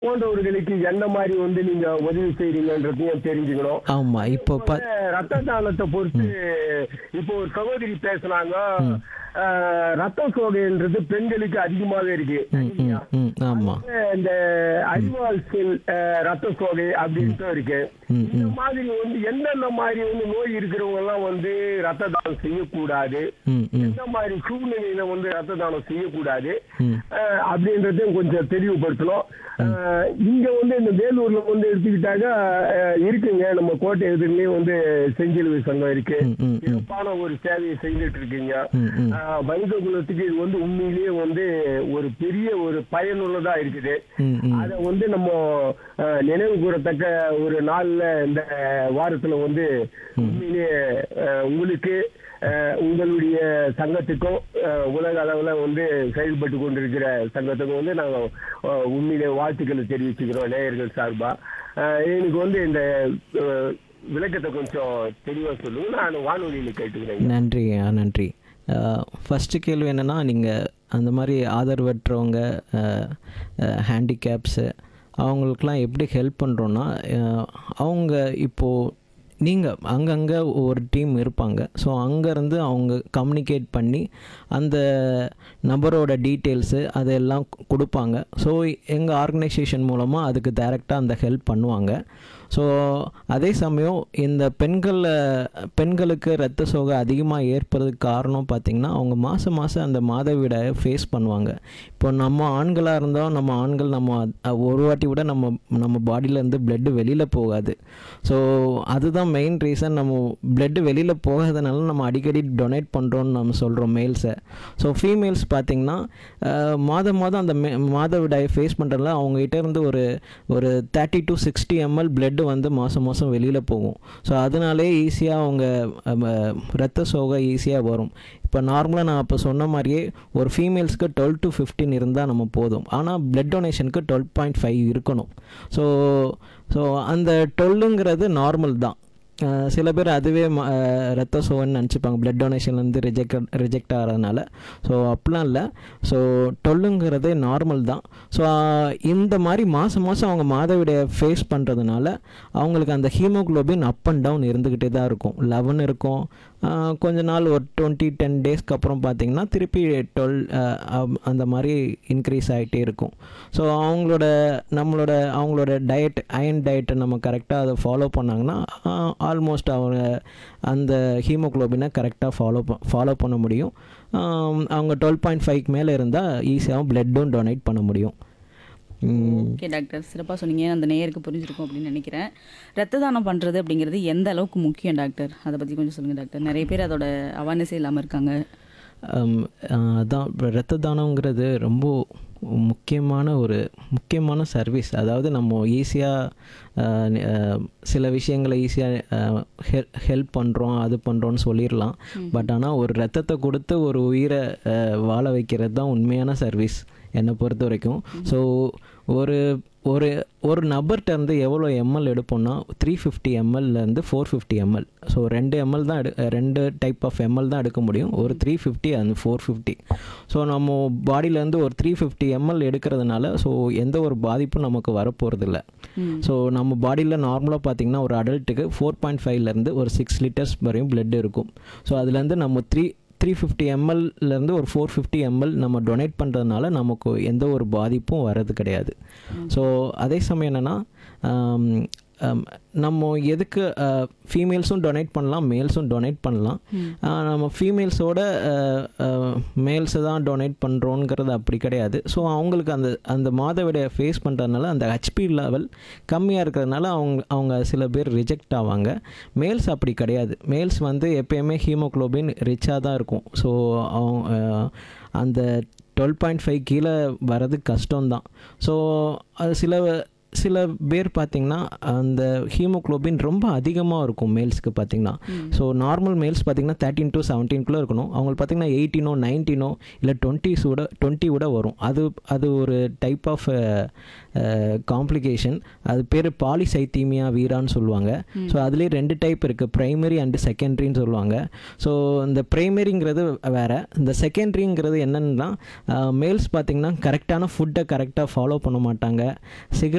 போன்றவர்களுக்கு என்ன மாதிரி வந்து நீங்க உதவி செய்றீங்கன்றதையும் தெரிஞ்சுக்கணும் ஆமா இப்போ ப ரத்த தானத்தை பொறுத்து இப்போ ஒரு சகோதரி பேசுனாங்க அஹ், ரத்த சோகைன்றது பெண்களுக்கு அதிகமாவே இருக்கு ம் ம் ம் ஆமா இந்த அறிவால் செல் அஹ், ரத்த சோகை அப்படின்ட்டு இருக்கு ம் இந்த ம் மாதிரி வந்து எந்தெந்த மாதிரி வந்து நோய் இருக்கிறவங்க எல்லாம் வந்து ரத்த தானம் செய்யக்கூடாது ம் ம் எந்த மாதிரி சூழ்நிலையில வந்து ரத்த தானம் செய்யக்கூடாது ம் அஹ், அப்படின்றதையும் கொஞ்சம் தெளிவுபடுத்தணும் அஹ், இங்க வந்து இந்த வேலூர்ல வந்து எடுத்துக்கிட்டாக்க அஹ், இருக்குங்க நம்ம கோட்டை எதிரிலேயே வந்து செஞ்சிலுவை சங்கம் இருக்கு ம் ம் ம் சிறப்பான ஒரு சேவையை செய்துட்டு இருக்கீங்க ம் ம் அஹ், மனித குலத்துக்கு இது வந்து உண்மையிலேயே வந்து ஒரு பெரிய ஒரு பயனுள்ளதா இருக்குது ம் ம் அத வந்து நம்ம அஹ், நினைவு கூறத்தக்க ஒரு நாள்ல இந்த வாரத்துல வந்து உண்மையிலேயே அஹ், உங்களுக்கு அஹ், உங்களுடைய சங்கத்துக்கும் அஹ், உலக அளவுல வந்து செயல்பட்டு கொண்டிருக்கிற சங்கத்துக்கும் வந்து நாங்க அஹ், உண்மையிலே வாழ்த்துக்களை தெரிவிச்சுக்கிறோம் நேயர்கள் சார்பா அஹ், எனக்கு வந்து இந்த அஹ், விளக்கத்தை கொஞ்சம் தெளிவா சொல்லுங்க நான் வானொலியில கேட்டுக்கிறேன் நன்றிங்க நன்றி ஃபஸ்ட்டு கேள்வி என்னென்னா நீங்கள் அந்த மாதிரி ஆதரவற்றவங்க ஹேண்டிகேப்ஸு அவங்களுக்கெலாம் எப்படி ஹெல்ப் பண்ணுறோன்னா அவங்க இப்போது நீங்கள் அங்கங்கே ஒரு டீம் இருப்பாங்க ஸோ அங்கேருந்து அவங்க கம்யூனிகேட் பண்ணி அந்த நபரோட டீட்டெயில்ஸு அதெல்லாம் கு- கொடுப்பாங்க ஸோ எங்கள் ஆர்கனைசேஷன் மூலமாக அதுக்கு டைரெக்டாக அந்த ஹெல்ப் பண்ணுவாங்க ஸோ அதே சமயம் இந்த பெண்களில் பெண்களுக்கு ரத்த சோகை அதிகமாக ஏற்படுறதுக்கு காரணம் பார்த்திங்கன்னா அவங்க மாதம் மாதம் அந்த மாதவிடாயை ஃபேஸ் பண்ணுவாங்க இப்போ நம்ம ஆண்களாக இருந்தால் நம்ம ஆண்கள் நம்ம அ- ஒரு வாட்டி கூட நம்ம நம்ம பாடியிலேருந்து பிளட்டு வெளியில் போகாது ஸோ அதுதான் மெயின் ரீசன் நம்ம பிளட்டு வெளியில் போகாதனால நம்ம அடிக்கடி டொனேட் பண்ணுறோன்னு நம்ம சொல்கிறோம் மேல்ஸை ஸோ ஃபீமேல்ஸ் பார்த்திங்கன்னா அஹ், மாதம் மாதம் அந்த மே மாதவிடாயை ஃபேஸ் பண்ணுறதுல அவங்ககிட்ட இருந்து ஒரு ஒரு thirty to sixty ML blood வந்து மாதம் மாதம் வெளியில் போகும் ஸோ அதனாலே ஈஸியாக அவங்க அம், அஹ், ரத்த சோகை ஈஸியாக வரும் இப்போ நார்மலாக நான் அப்போ சொன்ன மாதிரியே ஒரு ஃபீமேல்ஸ்க்கு டுவெல் டு ஃபிஃப்டீன் இருந்தால் நம்ம போதும் ஆனால் பிளட் டொனேஷனுக்கு டுவெல் பாயிண்ட் ஃபைவ் இருக்கணும் ஸோ ஸோ அந்த டுவெல்லுங்கிறது நார்மல் தான் அஹ் சில பேர் அதுவே ம- அஹ் ரத்த சோகன்னு நினச்சிப்பாங்க பிளட் டொனேஷன்லேருந்து ரிஜெக்ட் ரிஜெக்ட் ஆகிறதுனால ஸோ அப்படிலாம் இல்லை ஸோ டொல்லுங்கிறது நார்மல் தான் ஸோ இந்த மாதிரி மாதம் மாதம் அவங்க மாதவிடையை ஃபேஸ் பண்ணுறதுனால அவங்களுக்கு அந்த ஹீமோகுளோபின் அப் அண்ட் டவுன் இருந்துக்கிட்டே தான் இருக்கும் லெவன் இருக்கும் அஹ் கொஞ்ச நாள் ஒரு டுவெண்ட்டி டென் டேஸ்க்கு அப்புறம் பார்த்தீங்கன்னா திருப்பி டுவெல் அந்த மாதிரி இன்க்ரீஸ் ஆகிட்டே இருக்கும் ஸோ அவங்களோட நம்மளோட அவங்களோட டயட் அயன் டயட்டை நம்ம கரெக்டாக அதை ஃபாலோ பண்ணாங்கன்னா ஆல்மோஸ்ட் அவங்க அந்த ஹீமோகுளோபினை கரெக்டாக ஃபாலோ ஃபாலோ பண்ண முடியும் ஆம், அவங்க டுவெல் பாயிண்ட் ஃபைவ்க்கு மேலே இருந்தால் ஈஸியாகவும் பிளட்டும் டொனேட் பண்ண முடியும் ம், ஓகே டாக்டர் சிறப்பாக சொன்னீங்க அந்த நேயருக்கு புரிஞ்சிருக்கும் அப்படின்னு நினைக்கிறேன் ரத்த தானம் பண்ணுறது அப்படிங்கிறது எந்த அளவுக்கு முக்கியம் டாக்டர் அதை பற்றி கொஞ்சம் சொல்லுங்கள் டாக்டர் நிறைய பேர் அதோட அவேர்னஸே இல்லாமல் இருக்காங்க ஆம், ஆஹ் அதான் இப்ப இரத்த தானங்கிறது ரொம்ப முக்கியமான ஒரு முக்கியமான சர்வீஸ் அதாவது நம்ம ஈஸியாக சில விஷயங்களை ஈஸியாக ஹெல்ப் பண்ணுறோம் அது பண்ணுறோன்னு சொல்லிடலாம் பட் ஆனால் ஒரு ரத்தத்தை கொடுத்து ஒரு உயிரை ஆஹ் வாழ வைக்கிறது தான் உண்மையான சர்வீஸ் என்னை பொறுத்த வரைக்கும் ஸோ ஒரு ஒரு ஒரு நபர்கிட்ட இருந்து எவ்வளோ எம்எல் எடுப்போம்னா த்ரீ ஃபிஃப்டி எம்எல்லேருந்து ஃபோர் ஃபிஃப்டி எம்எல் ஸோ ரெண்டு எம்எல் தான் எடு ரெண்டு டைப் ஆஃப் எம்எல் தான் எடுக்க முடியும் ஒரு three fifty and four fifty so நம்ம பாடியிலேருந்து ஒரு த்ரீ ஃபிஃப்டி எம்எல் எடுக்கிறதுனால ஸோ எந்த ஒரு பாதிப்பும் நமக்கு வரப்போகிறதில்ல ஸோ நம்ம பாடியில் நார்மலாக பார்த்தீங்கன்னா ஒரு அடல்ட்டுக்கு ஃபோர் பாயிண்ட் ஃபைவ்லேருந்து ஒரு சிக்ஸ் லிட்டர்ஸ் வரையும் blood இருக்கும் ஸோ அதுலேருந்து நம்ம த்ரீ த்ரீ ஃபிஃப்டி எம்எல்லேருந்து ஒரு ஃபோர் ஃபிஃப்டி எம்எல் நம்ம டொனேட் பண்ணுறதுனால நமக்கு எந்த ஒரு பாதிப்பும் வர்றது கிடையாது ஸோ அதே சமயம் என்னென்னா நம்ம எதுக்கு ஃபீமேல்ஸும் டொனேட் பண்ணலாம் மேல்ஸும் டொனேட் பண்ணலாம் ஆஹ் நம்ம ஃபீமேல்ஸோட மேல்ஸை தான் டொனேட் பண்ணுறோங்கிறது அப்படி கிடையாது ஸோ அவங்களுக்கு அந்த அந்த மாதவிடையை ஃபேஸ் பண்ணுறதுனால அந்த ஹெச்பி லெவல் கம்மியாக இருக்கிறதுனால அவங்க அவங்க சில பேர் ரிஜெக்ட் ஆவாங்க மேல்ஸ் அப்படி கிடையாது மேல்ஸ் வந்து எப்பயுமே ஹீமோக்ளோபின் ரிச்சாக தான் இருக்கும் ஸோ அவங்க ஆஹ் அந்த டுவெல் பாயிண்ட் ஃபைவ் கீழே வர்றது கஷ்டம்தான் ஸோ அது சில சில பேர் பார்த்தீங்கன்னா அந்த ஹீமோக்ளோபின் ரொம்ப அதிகமாக இருக்கும் மேல்ஸ்க்கு பார்த்தீங்கன்னா ஸோ நார்மல் மேல்ஸ் பார்த்தீங்கன்னா தேர்ட்டின் டு செவன்டீன்குள்ளே இருக்கணும் அவங்களுக்கு பார்த்தீங்கன்னா எயிட்டீனோ நைன்டீனோ இல்லை டுவெண்ட்டிஸ் விட டுவெண்ட்டி விட வரும் அது அது ஒரு டைப் ஆஃப் காம்ப்ளிகேஷன் அது பேர் பாலிசைத்தீமியா வீரான்னு சொல்லுவாங்க ஸோ அதுலேயே ரெண்டு டைப் இருக்குது ப்ரைமரி அண்டு செகண்டரின்னு சொல்லுவாங்க ஸோ இந்த ப்ரைமரிங்கிறது வேறு இந்த செகண்டரிங்கிறது என்னென்னா மேல்ஸ் பார்த்தீங்கன்னா கரெக்டான ஃபுட்டை கரெக்டாக ஃபாலோ பண்ண மாட்டாங்க சிகரெட்